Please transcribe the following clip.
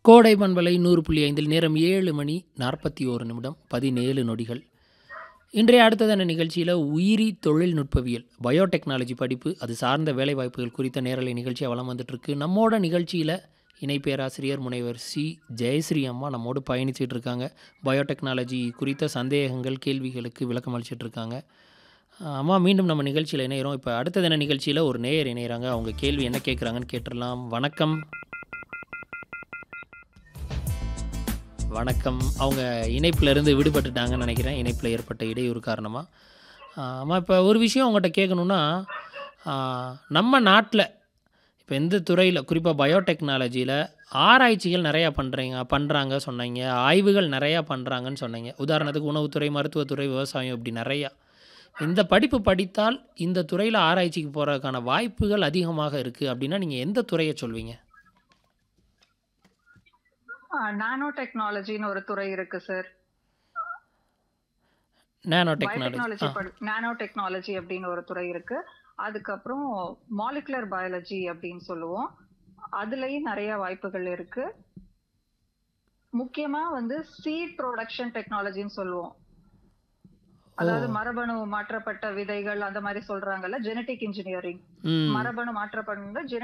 கோடை பண்பலை நூறு புள்ளி ஐந்தில் நேரம் ஏழு மணி நாற்பத்தி ஓரு நிமிடம் பதினேழு நொடிகள் இன்றைய அடுத்ததான நிகழ்ச்சியில் உயிரி தொழில்நுட்பவியல் பயோடெக்னாலஜி படிப்பு அது சார்ந்த வேலைவாய்ப்புகள் குறித்த நேரலை நிகழ்ச்சியாக வளம் வந்துட்டுருக்கு நம்மோட நிகழ்ச்சியில் இணை பேராசிரியர் முனைவர் சி ஜெயஸ்ரீ அம்மா நம்மோடு பயணிச்சிட்டு இருக்காங்க பயோடெக்னாலஜி குறித்த சந்தேகங்கள் கேள்விகளுக்கு விளக்கம் அளிச்சிட்டு இருக்காங்க ஆஹ் அம்மா மீண்டும் நம்ம நிகழ்ச்சியில் இணையிறோம் இப்போ அடுத்த தின நிகழ்ச்சியில் ஒரு நேயர் இணையிறாங்க அவங்க கேள்வி என்ன கேட்குறாங்கன்னு கேட்டுடலாம் வணக்கம் வணக்கம் அவங்க இணைப்புல இருந்து விடுபட்டுட்டாங்கன்னு நினைக்கிறேன் இணைப்பில் ஏற்பட்ட இடையூறு காரணமாக ஆமாம் இப்போ ஒரு விஷயம் உங்கள்கிட்ட கேட்கணுன்னா ஆஹ் நம்ம நாட்டில் இப்போ எந்த துறையில் குறிப்பாக பயோடெக்னாலஜியில் ஆராய்ச்சிகள் நிறையா பண்ணுறீங்க பண்ணுறாங்க சொன்னீங்க ஆய்வுகள் நிறையா பண்ணுறாங்கன்னு சொன்னீங்க உதாரணத்துக்கு உணவுத்துறை மருத்துவத்துறை விவசாயம் இப்படி நிறையா இந்த படிப்பு படித்தால் இந்த துறையில் ஆராய்ச்சிக்கு போகிறதுக்கான வாய்ப்புகள் அதிகமாக இருக்குது அப்படின்னா நீங்கள் எந்த துறையை சொல்வீங்க நானோ டெக்னாலஜின்னு ஒரு துறை இருக்கு sir nano technology biotechnology nano technology அப்படின்னு ஒரு துறை இருக்கு அதுக்கப்புறம் மாலிகுலர் பயாலஜி அப்படின்னு சொல்லுவோம் அதுலயும் நிறைய வாய்ப்புகள் இருக்கு முக்கியமா வந்து சீட் ப்ரொடக்ஷன் டெக்னாலஜின்னு சொல்லுவோம் அதாவது மரபணு மாற்றப்பட்ட விதைகள் அந்த மாதிரி சொல்றாங்கல்ல ஜெனடிக் இன்ஜினியரிங் ம் மரபணு மாற்றப்பட்ட